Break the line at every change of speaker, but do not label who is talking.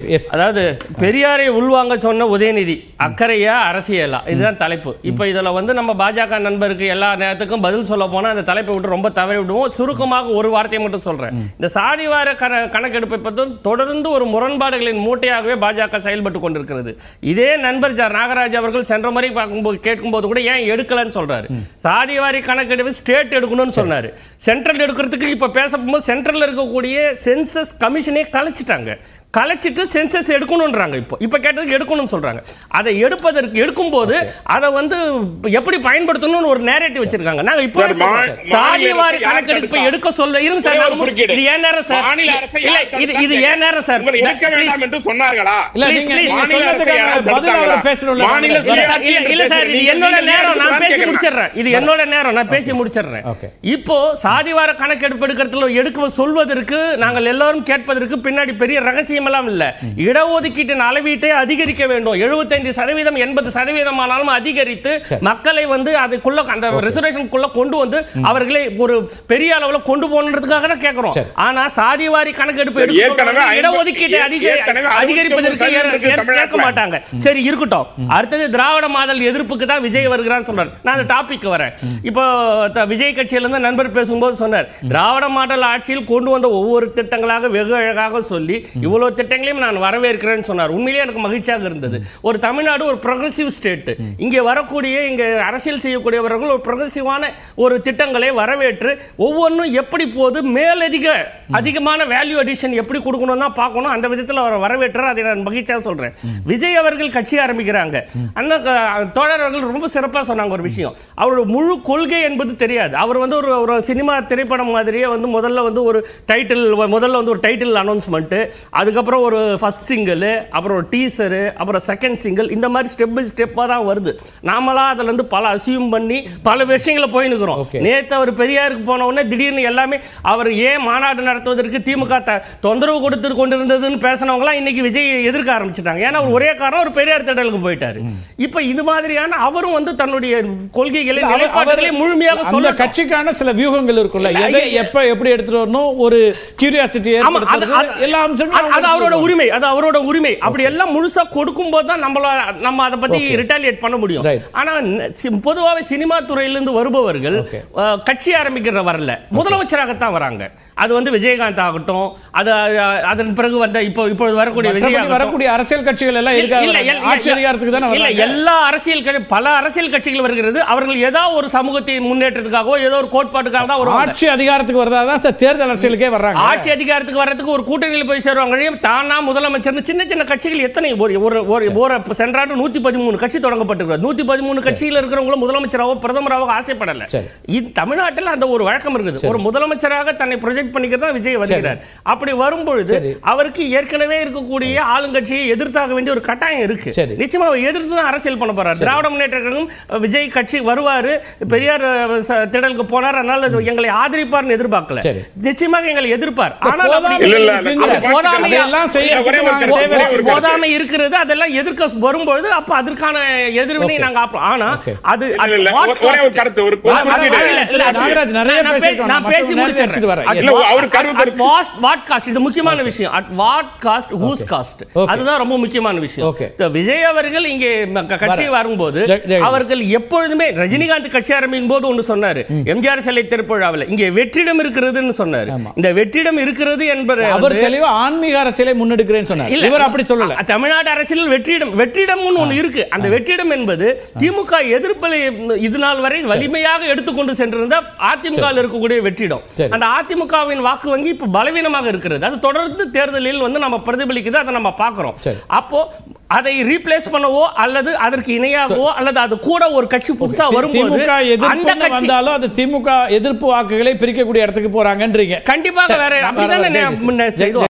S
அதாவது பெரியாரை உள்வாங்க சொன்ன உதயநிதி அக்கறையா அரசியலா இதுதான் தலைப்பு இப்போ இதுல வந்து நம்ம பாஜக நண்பருக்கு எல்லா நேரத்துக்கும் பதில் சொல்ல போனா அந்த தலைப்பை விட்டு ரொம்ப தவறி விடுவோம் சுருக்கமாக ஒரு வார்த்தையை மட்டும் சொல்றேன் இந்த சாதிவார கண கணக்கெடுப்பை பற்றி தொடர்ந்து ஒரு முரண்பாடுகளின் மூட்டையாகவே பாஜக செயல்பட்டு கொண்டிருக்கிறது இதே நண்பர் ஜ நாகராஜ் அவர்கள் சென்ற முறை பார்க்கும்போது கேட்கும்போது கூட ஏன் எடுக்கலன்னு சொல்றாரு சாதிவாரி கணக்கெடுப்பு ஸ்டேட் எடுக்கணும்னு சொன்னாரு சென்ட்ரல் எடுக்கிறதுக்கு இப்ப பேச போகும்போது சென்ட்ரல்ல இருக்கக்கூடிய சென்சஸ் கமிஷனே கலைச்சிட்டாங்க கலைச்சிட்டு சென்சஸ் எடுக்கணும்ன்றாங்க இப்போ இப்போ கேட்டதுக்கு எடுக்கணும்னு சொல்றாங்க அதை எடுப்பதற்கு எடுக்கும்போது அதை வந்து எப்படி பயன்படுத்தணும்னு ஒரு நேரேட்டிவ் வச்சிருக்காங்க நாங்க இப்போ
சார், மா-
சாதிவாரி
மாநில அரசை யார்
கணக்கெடுப்பை
தடுத்தா?
எடுக்க சொல்ல இருங்க சார்
ஒரே ஒரு
நான்
குறுக்கீடு.
இது ஏன் நேரம் சார்
மாநில அரசை
இல்ல
யார்
இது
தடுத்தா?
இது ஏன் நேரம் சார்
உங்களை எடுக்க வேண்டாம் என்று சொன்னார்களா
இல்ல
Please,
நீங்க
please,
நீங்க
மாநில அரசை
சொன்னதுக்கான
யார்
பதில் அவர்
தடுத்தாங்களா?
பேசணும்ல
மாநில
நாகராஜ்.
இல்ல
சுயாட்சி
சார், இல்ல இல்ல சார் இது
நீங்க-
என்னோட
நீங்க
நேரம் நான்
யாருக்கு
பேசி
கேட்கணும்?
முடிச்சிடுறேன் இது என்னோட நேரம் நான் பேசி முடிச்சிடுறேன்
Okay.
இப்போ சாதிவார கணக்கெடுப்பு எடுக்கிறதுல எடுக்க சொல்வதற்கு நாங்கள் எல்லாரும் கேட்பதற்கு பின்னாடி பெரிய ரகசியம் எல்லாம் இல்ல இடஒதுக்கீட்டின் அளவீட்டை அதிகரிக்க வேண்டும் 75% சதவீதம் எண்பது சதவீதம் ஆனாலும் அதிகரித்து மக்களை வந்து அதுக்குள்ள அந்த ரிசர்வேஷனுக்குள்ள கொண்டு வந்து அவர்களை ஒரு பெரிய அளவுல கொண்டு போகணுன்றதுக்காக தான் கேட்கிறோம்
சரி.
ஆனா சாதிவாரி கணக்கெடுப்பு
சரி,
எடுக்க
ஏற்கனவே
சொல்றது
ஐம்பது-
இடஒதுக்கீட்டை அதிக
ஏற்கனவே
அதிகரிப்பதற்கு
அறுபத்தி ஒன்பது
ஏற்க-
தமிழ்நாட்டுல.
கேட்க மாட்டாங்க சரி இருக்கட்டும் அடுத்தது திராவிட மாடல் எதிர்ப்புக்கு தான் விஜய் வருகிறான்னு சொன்னார் நான் அந்த டாபிக் வரேன் இப்போ த- விஜய் கட்சியில இருந்து நண்பர் பேசும்போது சொன்னார் திராவிட மாடல் ஆட்சியில் கொண்டு வந்த ஒவ்வொரு திட்டங்களாக வெகு அழகாக சொல்லி இவ்வளவு திட்டங்களையும் நான் வரவேற்கிறேன்னு சொன்னார் உண்மையிலேயே எனக்கு மகிழ்ச்சியாக இருந்தது ஒரு தமிழ்நாடு ஒரு ப்ரொக்ரசிவ் ஸ்டேட் இங்கே வரக்கூடிய இங்க அரசியல் செய்யக்கூடியவர்கள் ஒரு ப்ரொக்ரசிவான ஒரு திட்டங்களை வரவேற்று ஒவ்வொன்றும் எப்படி போகுது மேலதிக அதிகமான வேல்யூ அடிஷன் எப்படி கொடுக்கணும் தான் பார்க்கணும் அந்த விதத்தில் அவர் வரவேற்றார் அதை நான் மகிழ்ச்சியாக சொல்றேன் விஜய் அவர்கள் கட்சி ஆரம்பிக்கிறாங்க அண்ணன் க- தோழர் அவர்கள் ரொம்ப சிறப்பாக சொன்னாங்க ஒரு விஷயம் அவரோட முழு கொள்கை என்பது தெரியாது அவர் வந்து ஒரு ஒரு சினிமா திரைப்படம் மாதிரியே வந்து முதல்ல வந்து ஒரு டைட்டில் முதல்ல வந்து ஒரு டைட்டில் அனௌன்ஸ்மெண்ட்டு அதுக்கப்புறம் ஒரு ஃபர்ஸ்ட் சிங்கிள் அப்புறம் ஒரு டீசரு அப்புறம் செகண்ட் சிங்கிள் இந்த மாதிரி ஸ்டெப் பை ஸ்டெப்பாக தான் வருது நாமளா அதுல இருந்து பல அசியூம் பண்ணி பல விஷயங்களை போய் நிற்கிறோம்
Okay.
நேத்து அவர் பெரியாருக்கு போன உடனே திடீர்னு எல்லாமே அவர் ஏன் மாநாடு நடத்துவதற்கு திமுக த- தொந்தரவு கொடுத்து கொண்டிருந்ததுன்னு பேசினவங்களாம் இன்னைக்கு விஜய் எதிர்க்க ஆரம்பிச்சிட்டாங்க ஏன்னா அவர் ஒரே காரணம் ஒரு பெரியார் திடலுக்கு போயிட்டாரு இப்ப இது மாதிரியான அவரும் வந்து தன்னுடைய கொள்கைகளை
அவர்-
நிலைப்பாடுகளை
அவர்
முழுமையாக
அந்த
சொல்ல
கட்சிக்கான சில வியூகங்கள் இருக்குல்ல
இல்ல,
எதை
ஐயா,
எப்ப எப்படி எடுத்துட்டு வரணும் ஒரு கியூரியாசிட்டி
ஆமா, அது- அது-
ஏற்படுத்துறது எல்லா அம்சங்களும்
அது- அது அவரோட உரிமை அது அவரோட உரிமை அப்படி எல்லாம் முழுசா கொடுக்கும்போது தான் நம்மள நம்ம அதை பத்தி
Okay.
ரிட்டாலியேட் பண்ண முடியும்
Right.
ஆனா ந- சி- பொதுவாவே சினிமா துறையிலிருந்து வருபவர்கள்
Okay.
அஹ், கட்சி ஆரம்பிக்கிற வரல முதலமைச்சராகத்தான் வராங்க அது வந்து விஜயகாந்த் ஆகட்டும் அது அஹ், அதன் பிறகு வந்த இப்போ இப்பொழுது வரக்கூடிய விஜய்
மற்றபடி
ஆகட்டும்.
வரக்கூடிய அரசியல் கட்சிகள் எல்லாம்
இல்ல, இல்ல,
இருக்காங்க
இல்ல,
ஆட்சி அதிகாரத்துக்கு தானே
இல்ல
வர்றாங்க.
எல்லா அரசியல் கட்சி- பல அரசியல் கட்சிகள் வருகிறது அவர்கள் ஏதாவது ஒரு சமூகத்தின் முன்னேற்றத்துக்காகவோ ஏதோ ஒரு கோட்பாட்டுக்காக தான் வருவாங்க
ஆட்சி அதிகாரத்துக்கு வரதாதான் சார் தேர்தல் அரசியலுக்கே வர்றாங்க
ஆட்சி அதிகாரத்துக்கு வர்றதுக்கு ஒரு கூட்டணியில் போய் சேருவாங்க தானா முதலமைச்சர்னு சின்ன சின்ன கட்சிகள் எத்தனை ஒரு ஒரு ஒரு ஒரு சென்றாண்டு நூத்தி பதிமூணு கட்சி தொடங்கப்பட்டிருக்கிறது நூத்தி பதிமூணு கட்சியில் இருக்கிறவங்களும் முதலமைச்சராகவோ பிரதமராகவோ ஆசைப்படல
சரி.
இது தமிழ்நாட்டில் அந்த ஒரு வழக்கம் இருக்குது ஒரு முதலமைச்சராக தன்னை ப்ரொஜெக்ட் பண்ணிக்கிறது தான் விஜய் வருகிறார் அப்படி வரும்பொழுது
சரி.
அவருக்கு ஏற்கனவே இருக்கக்கூடிய ஆளுங்கட்சியை எதிர்த்தாக வேண்டிய ஒரு கட்டாயம் இருக்கு
சரி.
நிச்சயமா அவர் எதிர்த்து தான் அரசியல் பண்ண போறார் திராவிட முன்னேற்ற கழகம் விஜய் கட்சி வருவாரு பெரியார் அஹ், ச- திடலுக்கு போனார் அதனால எங்களை ஆதரிப்பார்னு எதிர்பார்க்கல
சரி.
நிச்சயமாக எங்களை எதிர்ப்பார் ஆனால்
போதாமை
அப்படி-
இல்ல, இல்ல,
இருக்குங்க.
அது
போதாமை-
அதெல்லாம் செய்யறதுக்கு
ஒரே ஒரு
நாங்க
கருத்து,
தேவை
ஒரே ஒரு
இருக்கு.
கருத்து.
போதாமை இருக்கிறது அதெல்லாம் எதிர்க்க வரும்பொழுது அப்ப அதற்கான எதிர்வினை
Okay.
நாங்க ஆப்போம் ஆனா
Okay.
அது
இல்ல,
at
இல்ல,
what
ஒரே ஒரு
cost?
கருத்து, ஒரு
வர- வர-
குறுக்கீடு.
இல்ல, இல்ல, இல்ல,
நாகராஜ் நிறைய
நான் பே-
பேசியிருக்கோம்.
நான்
நான்
பேசி
மற்றவங்க நேரத்தை எடுத்துட்டு வரேன்.
முடிச்சிடுறேன்
இல்ல, அவர் கருத்து
At what- what cost? இது முக்கியமான விஷயம் at what cost whose cost
Okay.
அதுதான் ரொம்ப முக்கியமான விஷயம்
Okay.
இந்த விஜய் அவர்கள் இங்கே ம- க- கட்சி
வரேன்.
வரும்போது
ஜெ- ஜெயலலிதா.
அவர்கள் எப்பொழுதுமே ரஜினிகாந்த் கட்சி ஆரம்பிக்கும் போது ஒன்று சொன்னாரு எம்ஜிஆர் சிலை திருப்பழாவில் இங்கே வெற்றிடம் இருக்கிறதுன்னு சொன்னாரு
ஆமா.
இந்த வெற்றிடம் இருக்கிறது என்பது
அவர்
வந்து-
தெளிவா ஆன்மீக அரசியலை முன்னெடுக்கிறேன்னு சொன்னார்
இல்ல.
இவர் அப்படி சொல்லல
அ- தமிழ்நாடு அரசியல் வெற்றிடம் வெற்றிடம்னு ஒண்ணு இருக்கு அந்த வெற்றிடம் என்பது திமுக எதிர்ப்பலை இது நாள் வரை வலிமையாக எடுத்துக்கொண்டு சென்றிருந்த அதிமுக இருக்கக்கூடிய வெற்றிடம்
சரி.
அந்த அதிமுகவின் வாக்கு வங்கி இப்ப பலவீனமாக இருக்கிறது அது தொடர்ந்து தேர்தலில் வந்து நம்ம பிரதிபலிக்குது அதை நம்ம பார்க்கிறோம்
சரி.
அப்போ அதை ரீப்ளேஸ் பண்ணவோ அல்லது அதற்கு இணையாகவோ அல்லது அது கூட ஒரு கட்சி புதுசா வரும்போது
திமுக
அந்த
எதிர்ப்பு
கட்சி
வந்தாலும் அது திமுக எதிர்ப்பு வாக்குகளை பிரிக்கக்கூடிய இடத்துக்கு போறாங்கன்றீங்க
கண்டிப்பாக வேற
சரி,
அப்படிதானே
வர- வர-
முன்ன செய்தோம்